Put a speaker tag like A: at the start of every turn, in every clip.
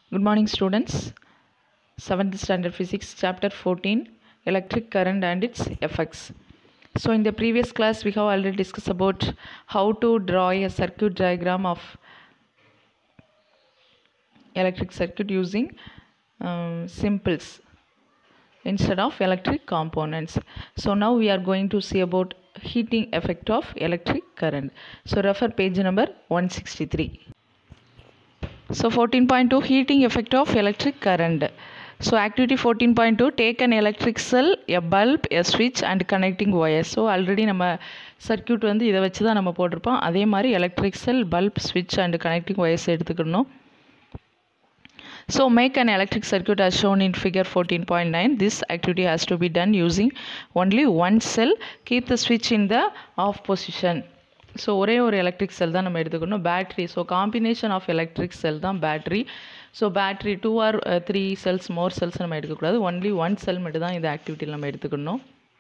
A: Good morning, students. 7th standard physics, chapter 14 electric current and its effects. So, in the previous class, we have already discussed about how to draw a circuit diagram of electric circuit using um, simples instead of electric components. So, now we are going to see about heating effect of electric current. So, refer page number 163. So 14.2 heating effect of electric current. So activity 14.2 take an electric cell, a bulb, a switch and connecting wires. So already நம்ம circuit வந்து இதை வச்சு தான் நம்ம போட்டிருப்போம் அதே மாதிரி electric cell bulb ஸ்விட்ச் அண்ட் கனெக்டிங் ஒயர்ஸ் எடுத்துக்கணும் So make an electric circuit as shown in figure 14.9. This activity has to be done using only one cell. Keep the switch in the off position. So ஒரே ஒரு electric cell தான் நம்ம எடுத்துக்கணும் battery so combination of electric cell தான் battery so battery two or three cells more cells நம்ம எடுக்கக்கூடாது only one செல் மட்டும் தான் இந்த ஆக்டிவிட்டியில் நம்ம எடுத்துக்கணும்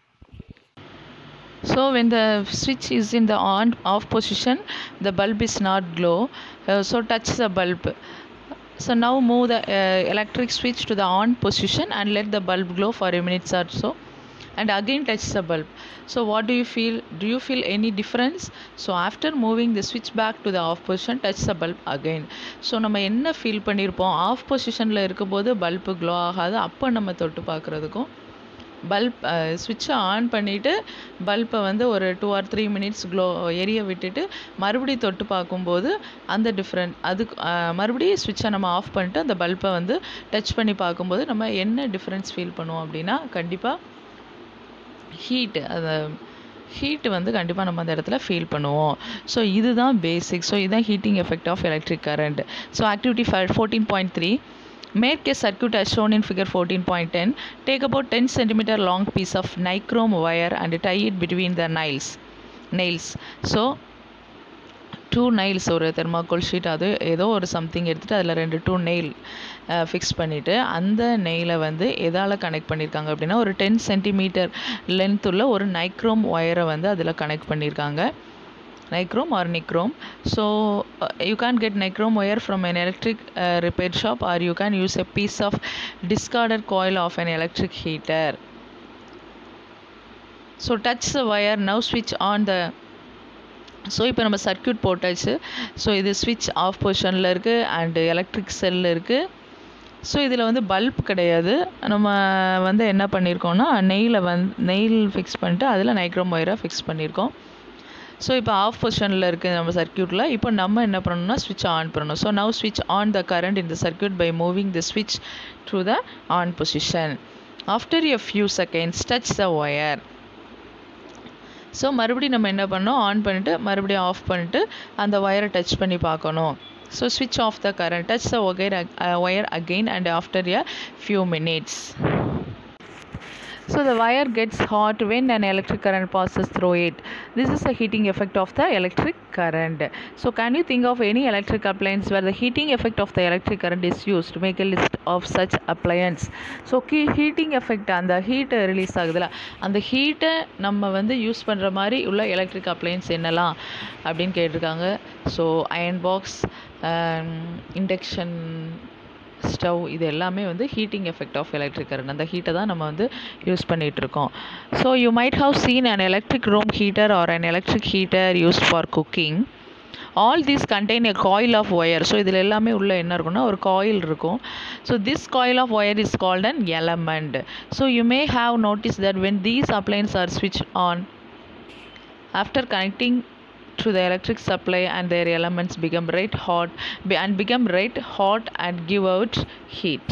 A: So when the switch is in the on off position, the bulb is not glow. Uh, so touch the bulb. So now move the uh, electric switch to the on position and let the bulb glow for a minute or so. And again touch the bulb. So what do you feel? Do you feel any difference? So after moving the switch back to the off position, touch the bulb again. So நம்ம என்ன feel பண்ணியிருப்போம் of பொசிஷனில் இருக்கும்போது bulb glow ஆகாது அப்போ நம்ம தொட்டு பார்க்குறதுக்கும் பல்ப் சுவிட்சை ஆன் பண்ணிவிட்டு பல்பை வந்து ஒரு two or three minutes glow எரிய விட்டுட்டு மறுபடியும் தொட்டு பார்க்கும்போது அந்த டிஃப்ரெண்ட் அதுக்கு மறுபடியும் சுவிட்சை நம்ம ஆஃப் பண்ணிட்டு அந்த பல்பை வந்து டச் பண்ணி பார்க்கும்போது நம்ம என்ன டிஃப்ரென்ஸ் ஃபீல் பண்ணுவோம் அப்படின்னா கண்டிப்பாக ஹீட்டு அந்த ஹீட் வந்து கண்டிப்பாக நம்ம அந்த இடத்துல ஃபீல் பண்ணுவோம் ஸோ இதுதான் பேசிக் ஸோ இதுதான் heating effect of electric current so activity fourteen point three Make a circuit as shown in figure 14.10. Take about 10 cm long piece of nichrome wire and tie it between the nails. nails. So, two nails ஒரு thermocol sheet அது ஏதோ ஒரு something எடுத்துகிட்டு அதில் ரெண்டு two nail fix பண்ணிவிட்டு அந்த நெயிலை வந்து எதால் கனெக்ட் பண்ணியிருக்காங்க அப்படின்னா ஒரு டென் சென்டிமீட்டர் லென்த் உள்ள ஒரு நைக்ரோம் ஒயரை வந்து அதில் கனெக்ட் பண்ணியிருக்காங்க nichrome or nichrome so uh, you can't get nichrome wire from an electric uh, repair shop or you can use a piece of discarded coil of an electric heater so touch the wire now switch on the so இப்போ நம்ம circuit போட்டாச்சு so இது ஸ்விட்ச் of பொசிஷனில் இருக்குது and electric செல் இருக்குது so இதில் வந்து பல்ப் கிடையாது நம்ம வந்து என்ன பண்ணியிருக்கோம்னா நெயிலை வந் நெயில் ஃபிக்ஸ் பண்ணிட்டு அதில் நைக்ரோம் ஒயரை ஃபிக்ஸ் பண்ணியிருக்கோம் ஸோ இப்போ ஆஃப் பொசிஷனில் இருக்குது நம்ம சர்க்கியூட்டில் இப்போ நம்ம என்ன பண்ணணும்னா ஸ்விட்ச் ஆன் பண்ணணும் ஸோ நவ் ஸ்விட்ச் ஆன் த கரண்ட் இந்த சர்க்கியூட் பை மூவிங் த ஸ்விட்ச் through the on position after a few seconds touch the wire so மறுபடியும் நம்ம என்ன பண்ணோம் ஆன் பண்ணிவிட்டு மறுபடியும் ஆஃப் பண்ணிட்டு அந்த ஒயரை டச் பண்ணி பார்க்கணும் ஸோ ஸ்விட்ச் off the current touch the wire wire again and after a few minutes So the wire gets hot when an electric current passes through it. This is the heating effect of the electric current. So can you think of any electric appliance where the heating effect of the electric current is used? Make a list of such appliance. So key heating effect அந்த heat release ஆகுதுல அந்த ஹீட்டை நம்ம வந்து use பண்ணுற மாதிரி உள்ள electric appliances என்னலாம் அப்படின்னு கேட்டிருக்காங்க so iron box induction stove இது எல்லாமே வந்து heating effect of electric current அந்த ஹீட்டை தான் நம்ம வந்து யூஸ் பண்ணிகிட்ருக்கோம் so you might have seen an electric room heater or an electric heater use for cooking all these contain a coil of wire so இதில் எல்லாமே உள்ள என்ன இருக்குன்னா ஒரு காயில் இருக்கும் so this coil of wire is called an element so you may have notice that when these appliances are ஸ்விட்ச் on after connecting to the electric supply and their elements become red hot and become red hot and give out heat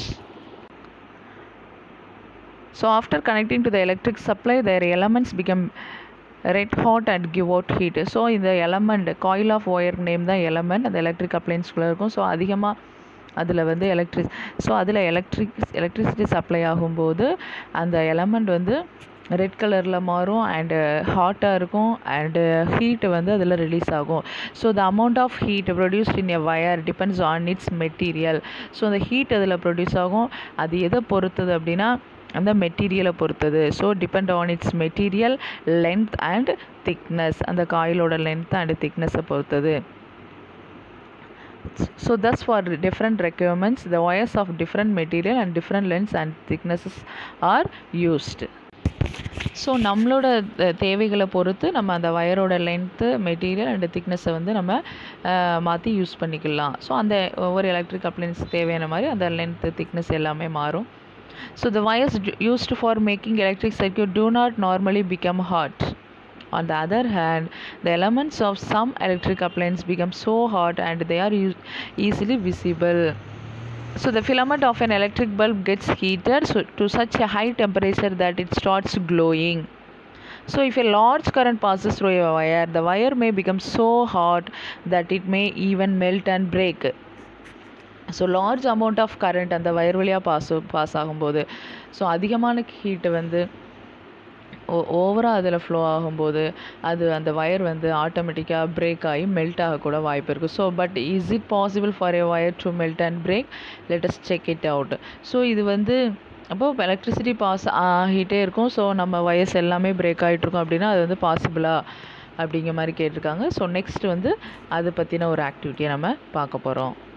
A: so after connecting to the electric supply their elements become red hot and give out heat so இந்த element coil of wire name தான் element அந்த electric அப்ளைன்ஸ்குள்ளே இருக்கும் so அதிகமாக அதில் வந்து electric so அதில் electric electricity supply ஆகும்போது அந்த எலமெண்ட் வந்து ரெட் கலரில் மாறும் அண்டு ஹாட்டாக இருக்கும் அண்டு ஹீட்டு வந்து அதில் ரிலீஸ் ஆகும் so the amount of heat produced in a wire depends on its material so அந்த ஹீட் அதில் ப்ரொடியூஸ் ஆகும் அது எதை பொறுத்தது அப்படின்னா அந்த மெட்டீரியலை பொறுத்தது so depend on its material length and thickness அந்த காயிலோட லென்த் அண்ட் திக்னஸை பொறுத்தது parts. So thus for different requirements, the wires of different material and different lengths and thicknesses are used. So நம்மளோட த- தேவைகளை பொறுத்து நம்ம அந்த வயரோட லென்த்து மெட்டீரியல் அண்ட் திக்னஸை வந்து நம்ம மாற்றி யூஸ் பண்ணிக்கலாம் ஸோ அந்த ஒவ்வொரு எலக்ட்ரிக் அப்ளைன்ஸ் தேவையான மாதிரி அந்த லென்த்து திக்னஸ் எல்லாமே மாறும் so the wires d- used for making electric circuit do not normally become hot. On the other hand, the elements of some electric appliance become so hot and they are use- easily visible. So the filament of an electric bulb gets heated so to such a high temperature that it starts glowing. So if a large current passes through a wire, the wire may become so hot that it may even melt and break. So large amount of current அந்த wire வழியாக pass pass ஆகும்போது so அதிகமான heat வந்து ஓ ஓவராக அதில் flow ஆகும்போது அது அந்த வயர் வந்து ஆட்டோமேட்டிக்காக பிரேக் ஆகி மெல்ட் ஆகக்கூட வாய்ப்பு இருக்குது so but is it possible for a wire to melt and break let's check it out so இது வந்து அப்போ எலக்ட்ரிசிட்டி பாஸ் ஆகிட்டே இருக்கும் ஸோ நம்ம வயர்ஸ் எல்லாமே பிரேக் ஆகிட்ருக்கோம் அப்படின்னா அது வந்து பாசிபிளா அப்படிங்கிற மாதிரி கேட்டிருக்காங்க ஸோ நெக்ஸ்ட் வந்து அதை பற்றின ஒரு ஆக்டிவிட்டியை நம்ம பார்க்க போகிறோம்